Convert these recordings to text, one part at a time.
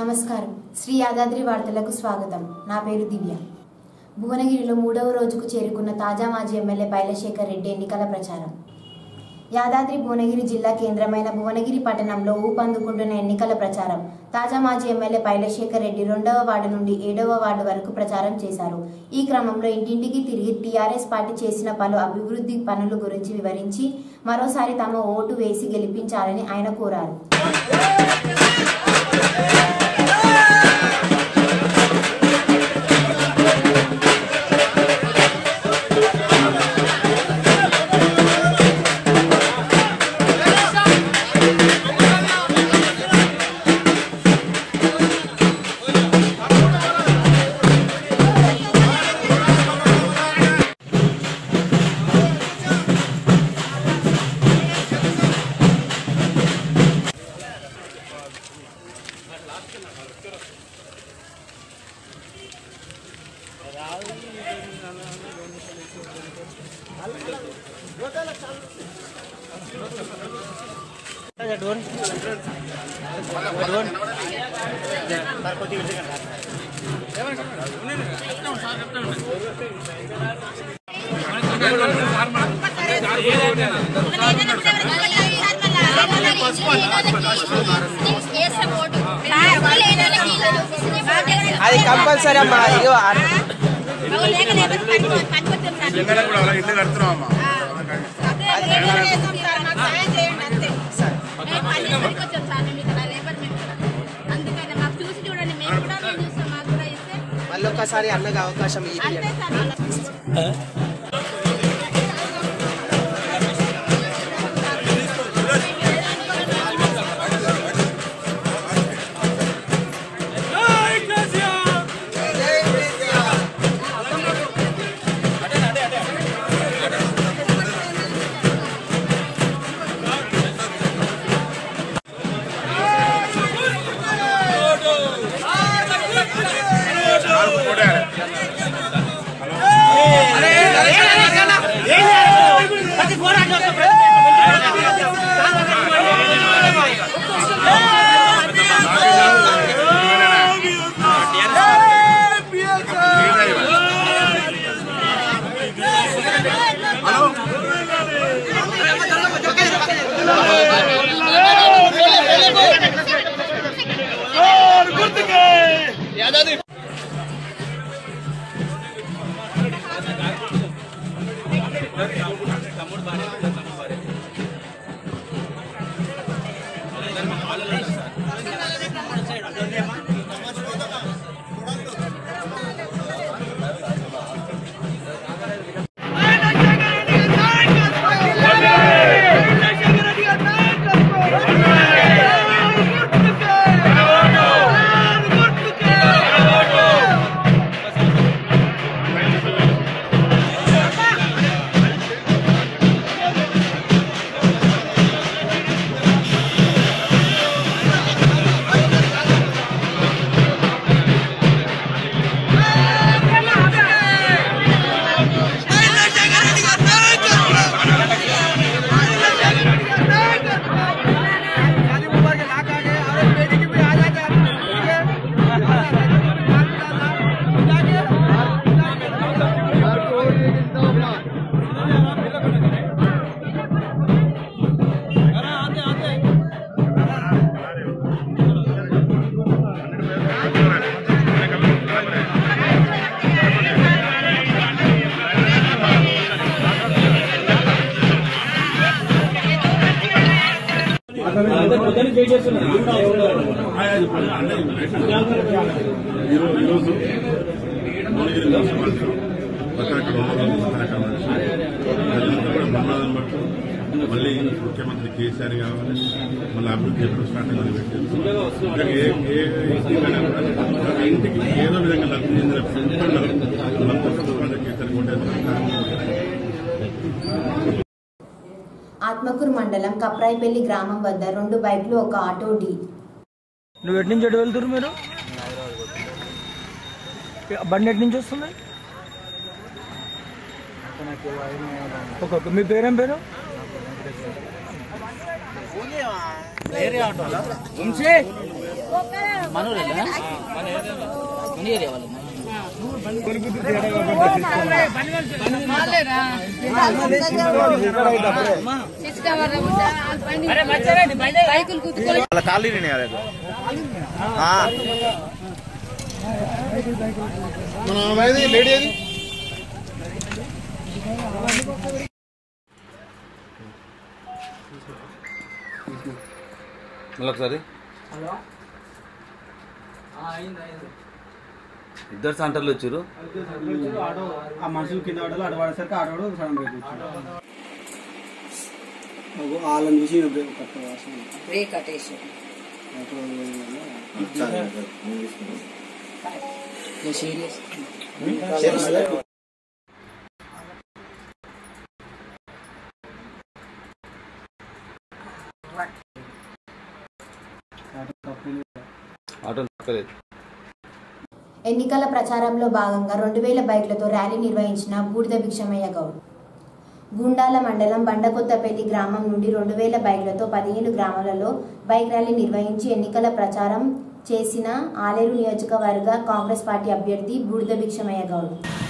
నమస్కారం శ్రీ యాదాద్రి వార్తలకు స్వాగతం నా పేరు దివ్య భువనగిరిలో మూడవ రోజుకు చేరుకున్న తాజా మాజీ ఎమ్మెల్యే పైలశేఖర్ రెడ్డి ఎన్నికల ప్రచారం యాదాద్రి భువనగిరి జిల్లా కేంద్రమైన భువనగిరి పట్టణంలో ఊపందుకుంటున్న ఎన్నికల ప్రచారం తాజా మాజీ ఎమ్మెల్యే పైలశేఖర్ రెడ్డి రెండవ వార్డు నుండి ఏడవ వార్డు వరకు ప్రచారం చేశారు ఈ క్రమంలో ఇంటింటికి తిరిగి టీఆర్ఎస్ పార్టీ చేసిన పలు అభివృద్ధి పనుల గురించి వివరించి మరోసారి తమ ఓటు వేసి గెలిపించాలని ఆయన కోరారు అది కంపల్సరీ అమ్మా ఇగో పిల్లలు కూడా అలా ఇల్లు కడుతున్నాం అమ్మా అందుకని మాకు చూసి చూడండి మేము కూడా మేము చూస్తాం మాకు కూడా ఇస్తే మళ్ళీ ఒక్కసారి అన్నగా అవకాశం ఇవ్వండి అంతే సార్ వాళ్ళ ఈరోజు ఈరోజు భువనగిరి మున్సిపాలిటీ రకరకాల రోజులు కార్యక్రమాలు చేశారు. ప్రజలంతా కూడా బ్రహ్మాదం పట్టు మళ్ళీ ముఖ్యమంత్రి కేసీఆర్ కావాలి మళ్ళీ అభివృద్ధి ఎప్పుడు స్టార్ట్ అవ్వాలి పెట్టారు ఇంకా ఏ ఏ ఇంటికైనా కూడా ప్రతి ఇంటికి ఏదో విధంగా లబ్ధి చెందిన పెంపండి వాళ్ళంతా మున్సిపాలిటీ కేసీఆర్ కొట్టేస్తారు ఆత్మకూరు మండలం కప్రాయిపల్లి గ్రామం వద్ద రెండు బైక్లు ఒక ఆటో ఢీ నువ్వు ఎటు నుంచి ఎటు వెళ్తున్నారు మీరు బండి ఎటు నుంచి వస్తుంది ఒక మీ పేరేం పేరు వంశీ వాళ్ళ కాళ్ళు ఇరిగినాయి వాళ్ళకు. ఆ. మళ్ళీ ఒకసారి ఇద్దరు సెంటర్లు వచ్చారు ఆ మనుషులు కింద పడ్డారు అటు పడేసరికి ఆడవాడు సడన్ బ్రేక్ వచ్చింది వాళ్ళని చూసి బ్రేక్ కట్ట బ్రేక్ కట్టేసి ఆటో తక్కలేదు ఎన్నికల ప్రచారంలో భాగంగా రెండు వేల బైక్లతో ర్యాలీ నిర్వహించిన బూడిద భిక్షమయ్య గౌడ్ గుండాల మండలం బండకొత్తపల్లి గ్రామం నుండి రెండు వేల బైక్లతో పదిహేను గ్రామాలలో బైక్ ర్యాలీ నిర్వహించి ఎన్నికల ప్రచారం చేసిన ఆలేరు నియోజకవర్గ కాంగ్రెస్ పార్టీ అభ్యర్థి బూడిద భిక్షమయ్య గౌడ్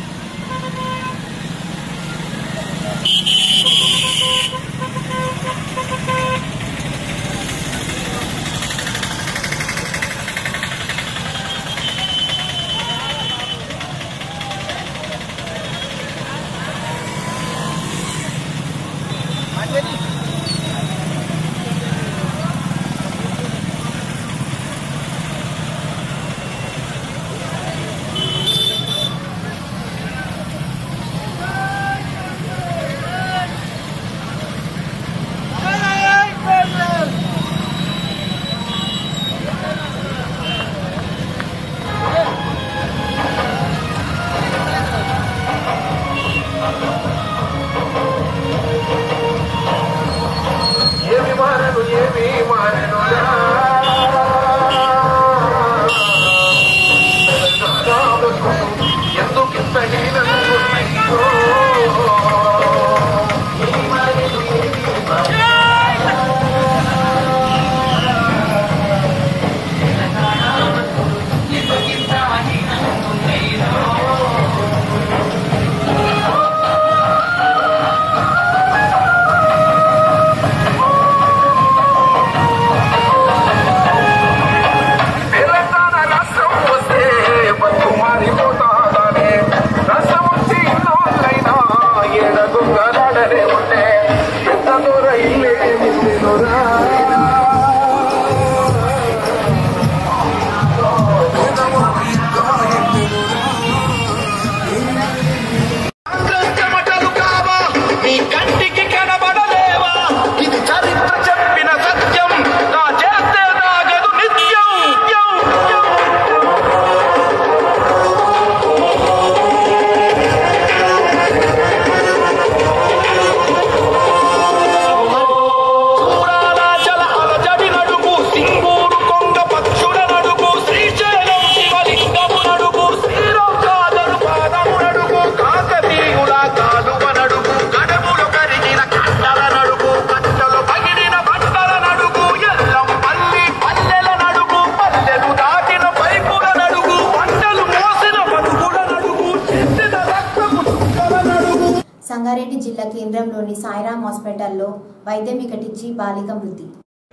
సంగారెడ్డి జిల్లా కేంద్రంలోని సాయిరాం హాస్పిటల్లో వైద్యం వికటించి బాలిక మృతి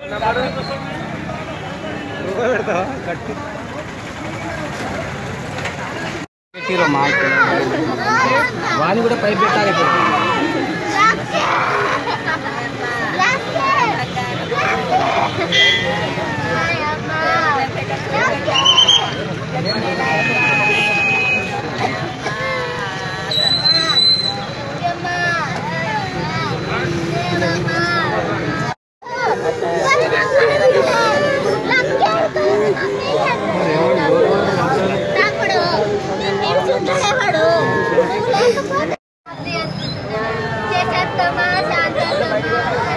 వాణి కూడా పైప్ పెట్టాలి ఇప్పుడు చేసేస్తామా శాంతమా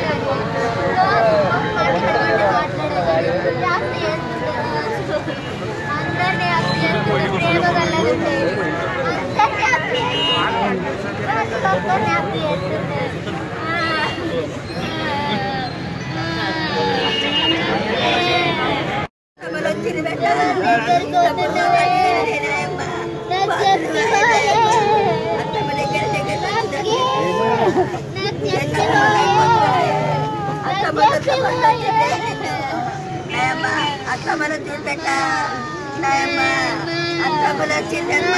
అందరినీ అప్పు చేస్తున్నారు ప్రేమ కలగండి అందరినీ అప్పు చేస్తున్నారు ఒక్కొక్కరిని అప్పు చేస్తున్నారు అత్తమ్మను చూపెట్ట నాయమ్మ అత్తమ్మను చిన్నమ్మ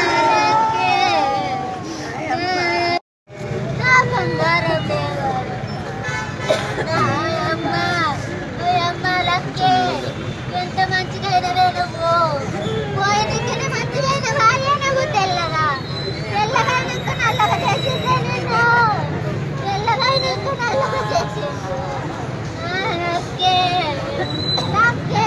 నా బంగారం దేవా నా అమ్మ ఓ అమ్మ లక్కే ఎంత మంచిదైన నువ్వు పోయిన మంచిదైన భార్య నువ్వు తెల్లగా తెల్లగా నీకు నల్లగా చేసిందే నేను తెల్లగా నీకు నల్లగా చేసింది లక్కే లక్కే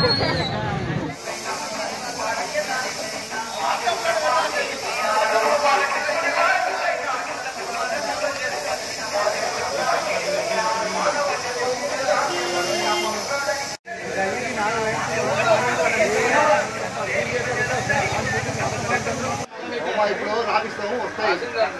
ఇప్పుడు రాపిస్తాము వస్తాయి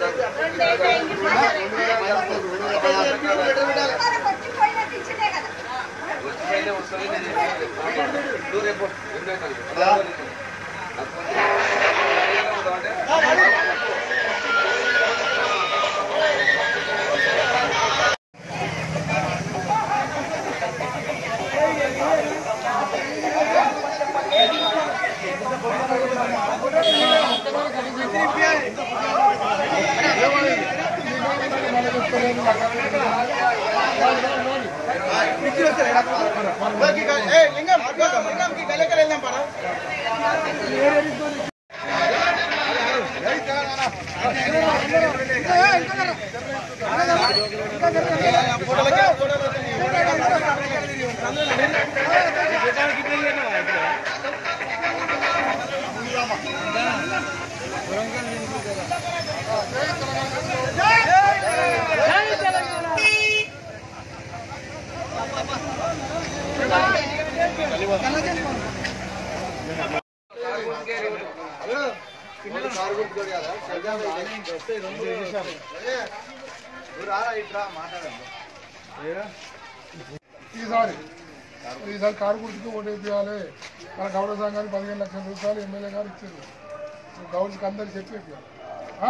ఈసారి ఈసారి కారు గుర్తుకు ఓటు వేయాలి మన గౌడ సంఘానికి పదిహేను లక్షల రూపాయలు ఎమ్మెల్యే గారు ఇచ్చారు గౌడ్కి అందరు చెప్పి వేపియాలి. ఆ?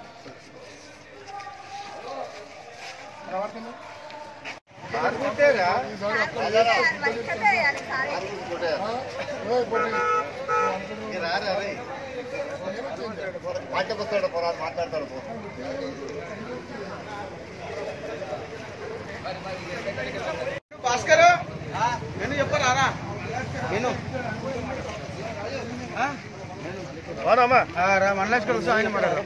ప్రవర్తన? ఈసారి ఒక్క ఆ? ఏ పోటీ? మాట్లాడుతాడు పొరాడు మాట్లాడతాడు పో. భాస్కర్ నేను చెప్పరా నేను రా మండలేశ్వర వస్తే ఆయన మాట్లాడరు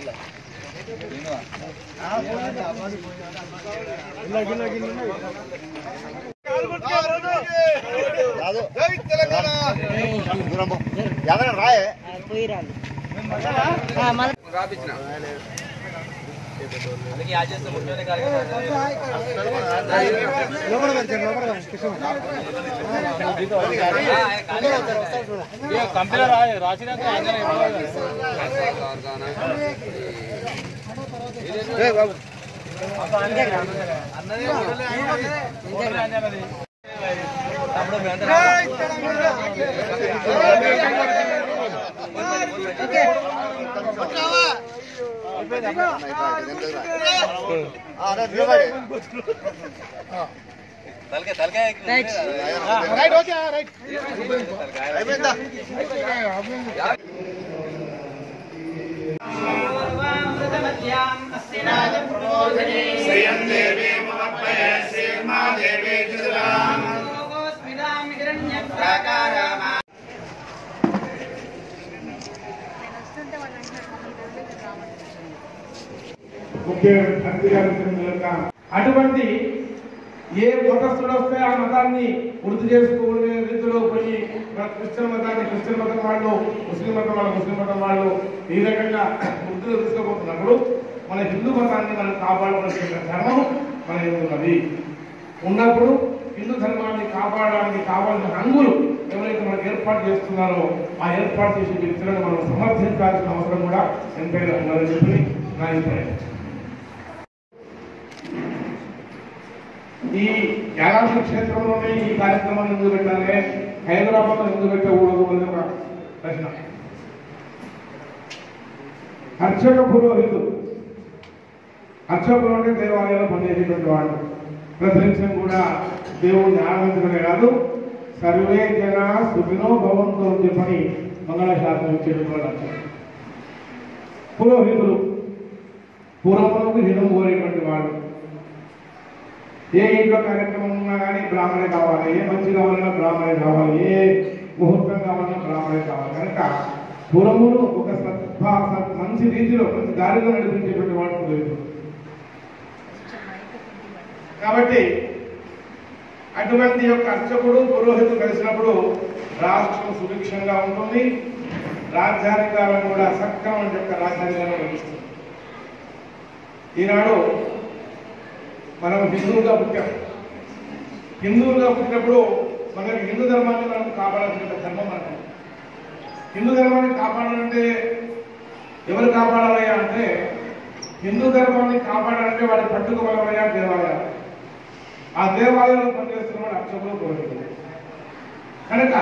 రాదు దూరం పో. ఎవరైనా రాయే రాపించిన ఆ, రా, నిలబడి. రైట్ ఓకే రైట్ అయిపోయిందా ముఖ్య అతిథిగా వచ్చిన అటువంటి ఏ మతస్థుడు వస్తే ఆ మతాన్ని వృద్ధి చేసుకునే రీతిలో కొన్ని మన క్రిస్టియన్ మతాన్ని క్రిస్టియన్ మతం వాళ్ళు ముస్లిం మతం వాళ్ళు ముస్లిం మతం వాళ్ళు ఈ రకంగా వృద్ధిలో తీసుకుపోతున్నప్పుడు మన హిందూ మతాన్ని మనం కాపాడవలసిన ధర్మం మన ఎదురు ఉన్నది ఉన్నప్పుడు హిందూ ధర్మాన్ని కాపాడడానికి కావాల్సిన హంగులు ఎవరైతే మనకు ఏర్పాటు చేస్తున్నారో ఆ ఏర్పాటు చేసే వ్యక్తులను మనం సమర్థించాల్సిన అవసరం కూడా ఎంతైనా ఉన్నదని చెప్పి నా అభిప్రాయం ఈ యాగాంశ క్షేత్రంలోనే ఈ కార్యక్రమాన్ని ముందు పెట్టాలి హైదరాబాద్లో ఎందుకు పెట్టకూడదు అనేది ఒక ప్రశ్న అర్చక పురోహితులు అర్చకులు అంటే దేవాలయాలు పనిచేసేటువంటి వాళ్ళు ప్రతినిత్యం కూడా దేవుడిని ఆరాధించడమే కాదు సర్వే జన సుఖినో భవంతో అని చెప్పని మంగళశాస్త్రం ఇచ్చేటువంటి వాళ్ళు అర్చకులు పురోహితులు పూర్వములకు హితం కోరేటువంటి వాళ్ళు ఏ ఇంట్లో కార్యక్రమం ఉన్నా కానీ బ్రాహ్మణే కావాలి ఏ మంచి కావాలన్నా బ్రాహ్మణే కావాలి ఏ ముహూర్తం కావాలన్నా బ్రాహ్మణే కావాలి కనుక పురమును ఒక సద్భా సత్ మంచి రీతిలో మంచి దారిలో నడిపించేటువంటి వాడు పురోహితుడు కాబట్టి అటువంటి యొక్క అర్చకుడు పురోహితుడు కలిసినప్పుడు రాష్ట్రం సుభిక్షంగా ఉంటుంది రాజ్యాధికారం కూడా సక్రమం యొక్క రాజ్యాధికారం లభిస్తుంది ఈనాడు మనం హిందువుగా పుట్టాం హిందువులుగా పుట్టినప్పుడు మనకి హిందూ ధర్మాన్ని మనం కాపాడాల్సిన ధర్మం మనకు హిందూ ధర్మాన్ని కాపాడాలంటే ఎవరు కాపాడాలయ్యా అంటే హిందూ ధర్మాన్ని కాపాడాలంటే వాడి పట్టుకోగలవయ్యా దేవాలయాలు ఆ దేవాలయంలో పనిచేస్తున్న వాడు అర్చకులు పురోహితులు కనుక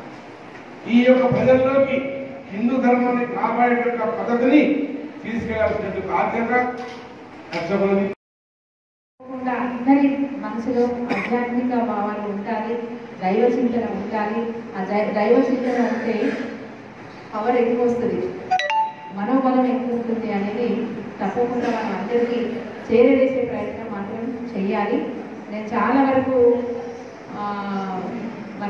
ఈ యొక్క ప్రజల్లోకి హిందూ ధర్మాన్ని కాపాడేట పద్ధతిని తీసుకెళ్లాల్సిన బాధ్యత అర్చకులని తప్పకుండా అందరి మనసులో ఆధ్యాత్మిక భావాలు ఉండాలి దైవ చింతన ఉండాలి ఆ దై- దైవ చింతన ఉంటే పవర్ ఎక్కువ వస్తుంది మనోబలం ఎక్కువ ఉంటుంది అనేది తప్పకుండా మనం అందరికీ చేరవేసే ప్రయత్నం మాత్రం చెయ్యాలి నేను చాలా వరకు ఆ, మన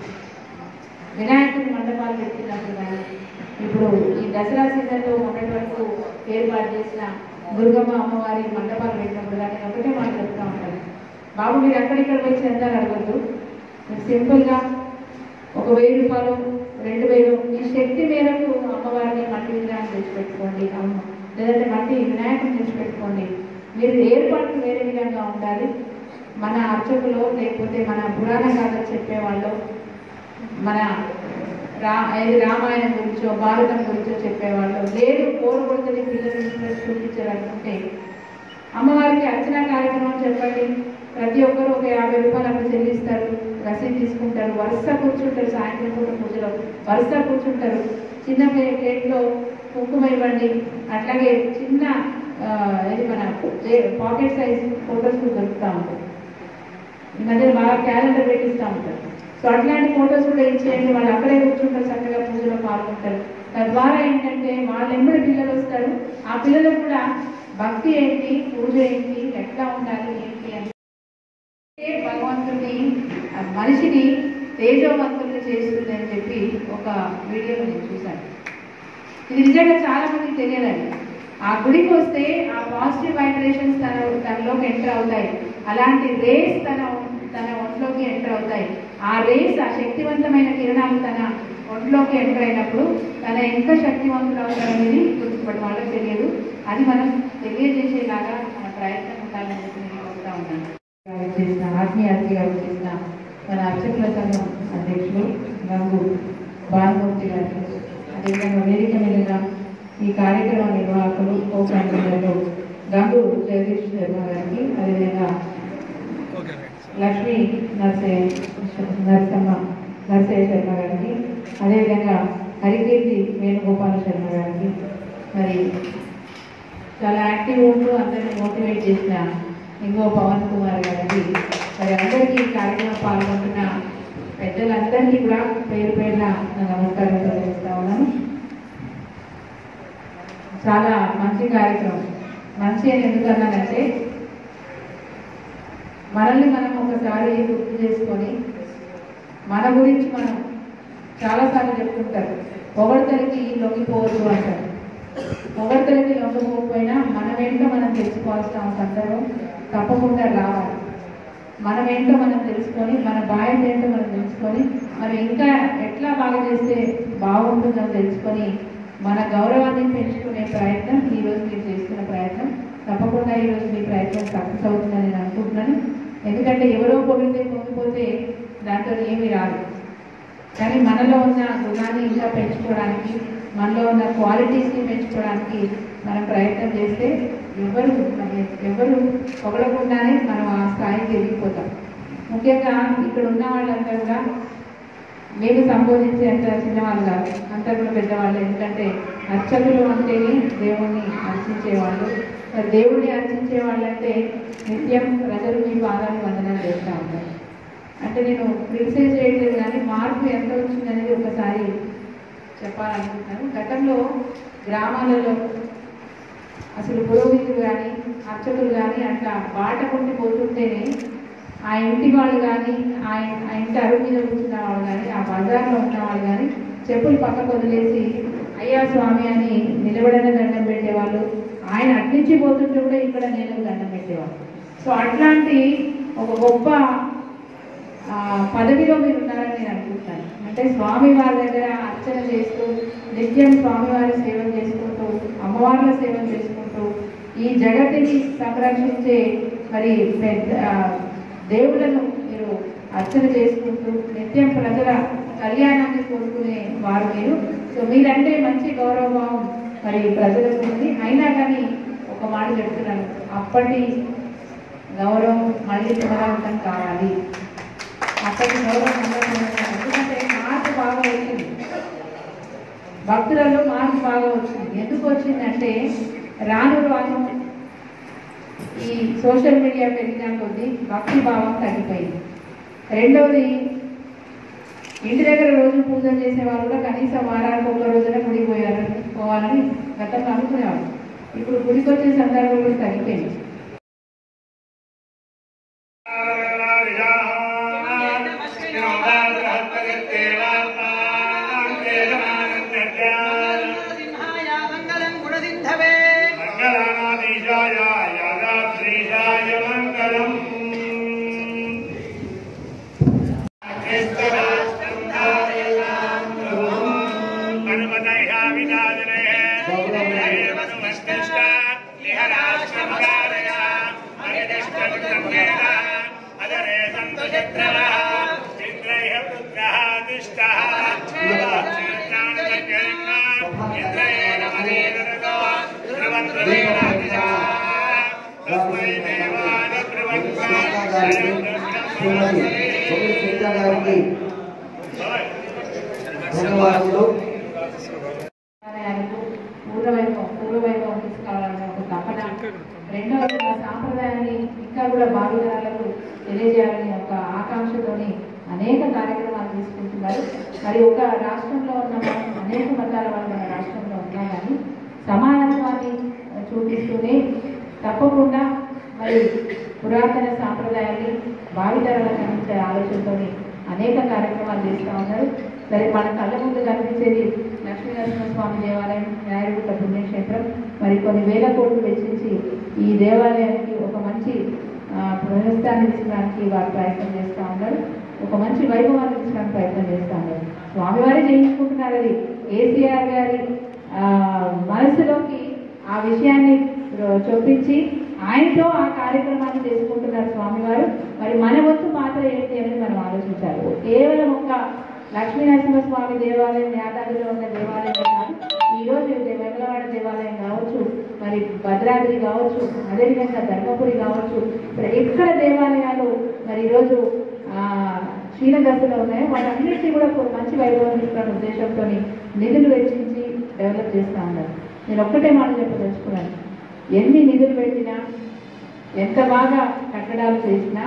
వినాయకుడి మండపాలు పెట్టినప్పుడు కానీ ఇప్పుడు ఈ దసరా సీజన్లో మొన్నటి వరకు ఏర్పాటు చేసిన దుర్గమ్మ అమ్మవారి మండపాలు పెట్టినప్పుడు కానీ నేను ఒకటే మాట చెప్తా ఉంటాను బాబు మీరు ఎక్కడిక్కడ పోయి చెందాలి అడగద్దు మీరు సింపుల్గా ఒక వెయ్యి రూపాయలు రెండు వేలు మీ శక్తి మేరకు అమ్మవారిని మట్టి విగ్రహం తెచ్చిపెట్టుకోండి అమ్మ లేదంటే మట్టి వినాయకుని తెచ్చిపెట్టుకోండి మీరు ఏర్పాట్లు వేరే విధంగా ఉండాలి మన అర్చకులు లేకపోతే మన పురాణ కథలు చెప్పేవాళ్ళు మన రా ఏది రామాయణం గురించో భారతం గురించో చెప్పేవాళ్ళు లేదు కోరుకొడుతుంది పిల్లలు ఇంట్రెస్ట్ చూపించారనుకుంటే అమ్మవారికి అర్చన కార్యక్రమం చెప్పండి ప్రతి ఒక్కరు ఒక యాభై రూపాయలు అక్కడ చెల్లిస్తారు రసీదు తీసుకుంటారు వరుస కూర్చుంటారు సాయంత్రం పూట పూజలో వరుస కూర్చుంటారు చిన్న ప్లే- ప్లేట్లో కుంకుమ ఇవ్వండి అట్లాగే చిన్న ఆ, ఇది మన పాకెట్ సైజ్ ఫొటోస్ దొరుకుతూ ఉంటాయి ఈ మధ్య బాగా క్యాలెండర్ పెట్టిస్తూ ఉంటారు సో అట్లాంటి ఫొటోస్ కూడా ఇచ్చేయండి వాళ్ళు అక్కడే కూర్చుంటారు చక్కగా పూజలో పాల్గొంటారు తద్వారా ఏంటంటే వాళ్ళ ఎంబడి పిల్లలు వస్తారు ఆ పిల్లలకు కూడా భక్తి ఏంటి పూజ ఏంటి ఎట్లా ఉండాలి ఏంటి అని ఏ భగవంతుని ఆ మనిషిని తేజవంతుల్ని చేస్తుంది అని చెప్పి ఒక వీడియోలో నేను చూశాను ఇది నిజంగా చాలా మందికి తెలియదండి ఆ గుడికి వస్తే ఆ పాజిటివ్ వైబ్రేషన్స్ తన తనలోకి ఎంటర్ అవుతాయి అలాంటి రేస్ తన తన ఒంట్లోకి ఎంటర్ అవుతాయి ఆ రేస్ ఆ శక్తివంతమైన కిరణాలు తన ఒంట్లోకి ఎంటర్ అయినప్పుడు తన ఎంత శక్తివంతులు అవుతారనేది గుర్తుపడి వాళ్ళకి తెలియదు అది మనం తెలియజేసేలాగా మన ప్రయత్నం ఉండాలని చెప్పి నేను కోరుతా ఉన్నాను గారు చేసిన ఆత్మీయ అతిథి గారు చేసిన మన అర్చకుల సంఘం అధ్యక్షులు గంగు బాలమూర్తి గారికి అదేవిధంగా వేదిక మీద ఈ కార్యక్రమ నిర్వాహకులు కో కన్వీనర్లు గంగు జగదీష్ శర్మ గారికి అదేవిధంగా లక్ష్మీ నర్సే నరసమ్మ నర్సయ్య శర్మ గారికి అదేవిధంగా హరికీర్తి వేణుగోపాల శర్మ గారికి మరి చాలా యాక్టివ్ ఉంటూ అందరిని మోటివేట్ చేసిన ఇంకో పవన్ కుమార్ గారికి మరి అందరికీ ఈ కార్యక్రమం పాల్గొంటున్న పెద్దలందరికీ కూడా పేరు పేరున నా నమస్కారం తెలియజేస్తా ఉన్నాను చాలా మంచి కార్యక్రమం మంచి అని ఎందుకు అన్నానంటే మనల్ని మనం ఒకసారి గుర్తు చేసుకొని మన గురించి మనం చాలాసార్లు చెప్తుంటారు పొగడతలకి లొంగిపోవద్దు అంటారు పొగడతలకి లొంగిపోకపోయినా మనమేంటో మనం తెలుసుకోవాల్సిన సందర్భం తప్పకుండా రావాలి మనమేంటో మనం తెలుసుకొని మన బాధ్యత ఏంటో మనం తెలుసుకొని మనం ఇంకా ఎట్లా బాగా చేస్తే బాగుంటుందో తెలుసుకొని మన గౌరవాన్ని పెంచుకునే ప్రయత్నం ఈరోజు మీరు చేస్తున్న ప్రయత్నం తప్పకుండా ఈరోజు మీ ప్రయత్నం సక్సెస్ అవుతుందని నేను అనుకుంటున్నాను ఎందుకంటే ఎవరో పొగిడితే పొంగిపోతే దాంతో ఏమీ రాదు కానీ మనలో ఉన్న గుణాన్ని ఇంకా పెంచుకోవడానికి మనలో ఉన్న క్వాలిటీస్ని పెంచుకోవడానికి మనం ప్రయత్నం చేస్తే ఎవరు ఎవరు పొగడకుండానే మనం ఆ స్థాయికి ఎదిగిపోతాం ముఖ్యంగా ఇక్కడ ఉన్న వాళ్ళంతా కూడా మేము సంబోధించే అంత చిన్నవాళ్ళు కాదు అంతా కూడా పెద్దవాళ్ళు ఎందుకంటే అర్చకులు అంటేనే దేవుణ్ణి అర్చించేవాళ్ళు మరి దేవుణ్ణి అర్చించే వాళ్ళంటే నిత్యం ప్రజలు మీ పాదాలు వందనాలు చేస్తూ ఉంటారు అంటే నేను క్రిటిసైజ్ చేయట్లేదు కానీ మార్పు ఎంత వచ్చిందనేది ఒకసారి చెప్పాలనుకుంటున్నాను గతంలో గ్రామాలలో అసలు పురోహితులు కానీ అర్చకులు కానీ అట్లా బాట కొండి పోతుంటేనే ఆ ఇంటి వాళ్ళు కానీ ఆ ఇన్- ఆ ఇంటి అరుగు మీద కూర్చున్న వాళ్ళు కానీ ఆ బజార్లో ఉన్న వాళ్ళు కానీ చెప్పులు పక్కకు వదిలేసి అయ్యా స్వామి అని నిలబడిన దండం పెట్టేవాళ్ళు ఆయన అట్నుంచి పోతుంటే కూడా ఇక్కడ నేను దండం పెట్టేవాళ్ళు సో అట్లాంటి ఒక గొప్ప ఆ, పదవిలో మీరు ఉన్నారని నేను అనుకుంటున్నాను అంటే స్వామి వారి దగ్గర అర్చన చేస్తూ నిత్యం స్వామివారి సేవ చేసుకుంటూ అమ్మవార్ల సేవ చేసుకుంటూ ఈ జగత్తుని సంరక్షించే మరి పెద్ద ఆ, దేవులను మీరు అర్చన చేసుకుంటూ నిత్యం ప్రజల కళ్యాణాన్ని కోరుకునే వారు మీరు సో మీరంటే మంచి గౌరవభావం మరి ప్రజలకు ఉంది అయినా కానీ ఒక మాట చెప్తున్నాను అప్పటి గౌరవం మళ్ళీ పునరావృతం కావాలి అప్పటి గౌరవం పునరావృతం ఎందుకంటే మార్పు బాగా వచ్చింది భక్తులలో మార్పు బాగా వచ్చింది ఎందుకు వచ్చిందంటే రాను రాను ఈ సోషల్ మీడియా పెరిగిన కొద్దీ భక్తి భావం తగ్గిపోయింది రెండవది ఇంటి దగ్గర రోజు పూజలు చేసే వాళ్ళు కూడా కనీసం వారానికి ఒక రోజున గుడికి పోయారు పోవాలని గతంలో అనుకునేవాళ్ళు ఇప్పుడు గుడికి వచ్చే సందర్భం కూడా తగ్గిపోయింది మంగళం గుణదింధవే మంగళానాధీశాయ యాదాశ్రీశాయ మంగళం గారికి ధన్యవాదములు సాంప్రదాయాలకు పూర్వవైభవం పూర్వవైభవం తీసుకురావాలనే ఒక తపన రెండవది మన సాంప్రదాయాన్ని ఇంకా కూడా భావితరాలకు తెలియజేయాలనే ఒక ఆకాంక్షతోని అనేక కార్యక్రమాలు తీసుకుంటున్నారు మరి ఒక రాష్ట్రంలో ఉన్న మనం అనేక మతాల వాళ్ళు మన రాష్ట్రంలో ఉన్నా కానీ సమానత్వాన్ని చూపిస్తూనే తప్పకుండా మరి పురాతన సాంప్రదాయాన్ని భావితరాలకు అందించే ఆలోచనతోని అనేక కార్యక్రమాలు చేస్తూ ఉన్నారు సరే మన కళ్ళ ముందు కనిపించేది లక్ష్మీనరసింహస్వామి దేవాలయం న్యాయగుట్ట పుణ్యక్షేత్రం మరి కొన్ని వేల కోట్లు వెచ్చించి ఈ దేవాలయానికి ఒక మంచి ఆ, పునరుస్థానం ఇచ్చడానికి వారు ప్రయత్నం చేస్తూ ఉన్నారు ఒక మంచి వైభవాన్ని ఇచ్చడానికి ప్రయత్నం చేస్తూ ఉన్నారు స్వామివారే చేయించుకుంటున్నారు అది కేసీఆర్ గారి ఆ, మనసులోకి ఆ విషయాన్ని ఆ, చొప్పించి ఆయనతో ఆ కార్యక్రమాన్ని చేసుకుంటున్నారు స్వామివారు మరి మన వంతు పాత్ర ఏంటి అనేది మనం ఆలోచించాలి కేవలం ఒక లక్ష్మీ నరసింహస్వామి దేవాలయం యాదాద్రిలో ఉన్న దేవాలయం కాదు ఈ రోజు ఇది వెంగళవాడ దేవాలయం కావచ్చు మరి భద్రాద్రి కావచ్చు అదేవిధంగా ధర్మపురి కావచ్చు ఇక్కడ ఎక్కడ దేవాలయాలు మరి ఈరోజు ఆ, క్షీణదశలో ఉన్నాయో వాటన్నిటినీ కూడా ఒక మంచి వైభవం తీసుకున్న ఉద్దేశంతో నిధులు వెచ్చించి డెవలప్ చేస్తూ ఉన్నారు నేను ఒక్కటే మాట చెప్పదలుచుకున్నాను ఎన్ని నిధులు పెట్టినా ఎంత బాగా కట్టడాలు చేసినా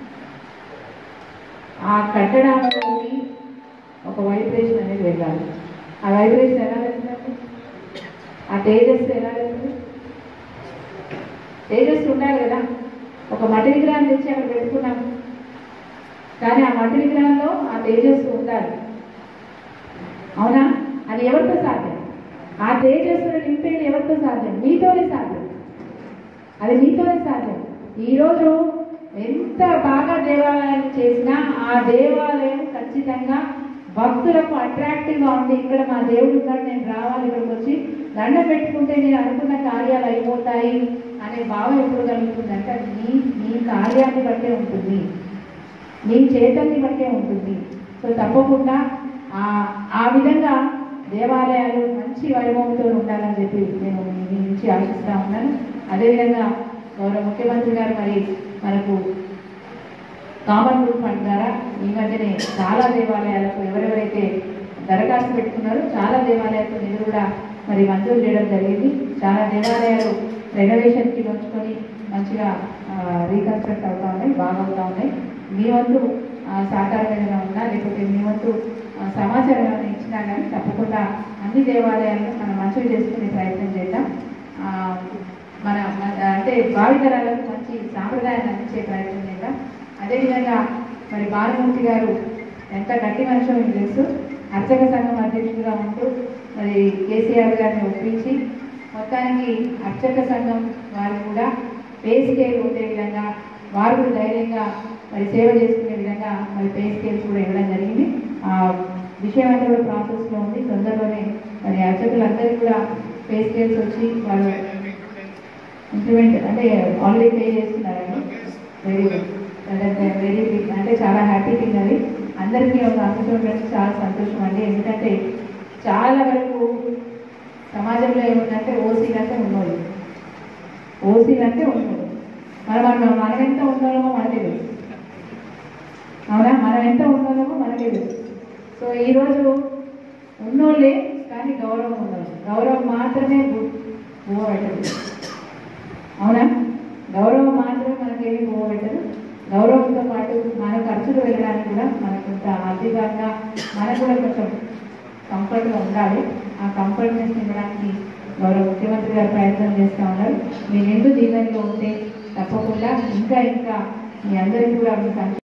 ఆ కట్టడాలలోకి ఒక వైబ్రేషన్ అనేది వెళ్ళాలి ఆ వైబ్రేషన్ ఎలా వెళ్తుందండి ఆ తేజస్సు ఎలా వెళ్తుంది తేజస్సు ఉండాలి కదా ఒక మట్టి విగ్రహాన్ని తెచ్చి అక్కడ పెట్టుకున్నాం కానీ ఆ మట్టి విగ్రహంలో ఆ తేజస్సు ఉండాలి అవునా అది ఎవరితో సాధ్యం ఆ తేజస్సును నింపేది ఎవరితో సాధ్యం మీతోనే సాధ్యం అది మీతోనే సాధ్యం ఈరోజు ఎంత బాగా దేవాలయం చేసినా ఆ దేవాలయం ఖచ్చితంగా భక్తులకు అట్రాక్టివ్గా ఉంది ఇక్కడ మా దేవుడు ఉన్నాడు నేను రావాలి ఇక్కడికి వచ్చి దండం పెట్టుకుంటే నేను అనుకున్న కార్యాలు అయిపోతాయి అనే భావం ఎప్పుడు కలుగుతుంది అంటే అది మీ మీ కార్యాన్ని బట్టే ఉంటుంది మీ చేతల్ని బట్టే ఉంటుంది సో తప్పకుండా ఆ ఆ విధంగా దేవాలయాలు మంచి వైభవంతో ఉండాలని చెప్పి నేను మీ నుంచి ఆశిస్తా ఉన్నాను అదేవిధంగా గౌరవ ముఖ్యమంత్రి గారు మరి మనకు కామన్ రూల్ ఫండ్ ద్వారా ఈ మధ్యనే చాలా దేవాలయాలకు ఎవరెవరైతే దరఖాస్తు పెట్టుకున్నారో చాలా దేవాలయాలకు నిధులు కూడా మరి మంజూరు చేయడం జరిగింది చాలా దేవాలయాలు రెనోవేషన్కి నోచుకొని మంచిగా రీకన్స్ట్రక్ట్ అవుతా ఉన్నాయి బాగా అవుతా ఉన్నాయి మీ వంతు ఆ, సహకారం ఏదైనా ఉన్నా లేకపోతే మీ వంతు ఆ, సమాచారం ఏమైనా ఇచ్చినా కానీ తప్పకుండా అన్ని దేవాలయాలను మనం మంచిగా చేసుకునే ప్రయత్నం చేద్దాం ఆ, మన మన- అంటే భావితరాలకు మంచి సాంప్రదాయాన్ని అందించే ప్రయత్నం చేద్దాం అదేవిధంగా మరి భానుమూర్తి గారు ఎంత గట్టి మనిషి మీకు తెలుసు అర్చక సంఘం అధ్యక్షుడిగా ఉంటూ మరి కేసీఆర్ గారిని ఒప్పించి మొత్తానికి అర్చక సంఘం వారు కూడా పే స్కేల్ ఉండే విధంగా వారు కూడా ధైర్యంగా మరి సేవ చేసుకునే విధంగా మరి పే స్కేల్స్ కూడా ఇవ్వడం జరిగింది ఆ విషయం అంతా కూడా ప్రాసెస్లో ఉంది తొందరలోనే మరి అర్చకులందరికీ కూడా పే స్కేల్స్ వచ్చి వాళ్ళు ఇంప్లిమెంట్ అంటే ఆల్రెడీ పే చేస్తున్నారండి వెరీ గుడ్ వెరీ బిగ్ అంటే చాలా హ్యాపీ థింగ్ అది అందరికీ ఒక అందుతూ ఉండడం చాలా సంతోషం అండి ఎందుకంటే చాలా వరకు సమాజంలో ఏముందంటే ఓసీలు అంటే ఉన్నోళ్ళు ఓసీలు అంటే ఉన్నోళ్ళు మనం మనం మనం ఎంత ఉన్నామో మనకే తెలుసు అవునా మనం ఎంత ఉన్నామో మనకే తెలుసు సో ఈరోజు ఉన్నోళ్ళే కానీ గౌరవం ఉన్నోళ్ళు గౌరవం మాత్రమే బువ్వ పెట్టదు అవునా గౌరవం మాత్రమే మనకేమీ బువ్వ పెట్టదు గౌరవంతో పాటు మన ఖర్చులు వెళ్ళడానికి కూడా మనకు కొంత ఆర్థికంగా మనకు కూడా కొంచెం కంఫర్ట్గా ఉండాలి ఆ కంఫర్ట్నెస్ ఇవ్వడానికి గౌరవ ముఖ్యమంత్రి గారు ప్రయత్నం చేస్తూ ఉన్నారు మీ నిండు జీవనంలో ఉంటే తప్పకుండా ఇంకా ఇంకా మీ అందరికీ కూడా మీ సంక్షేమ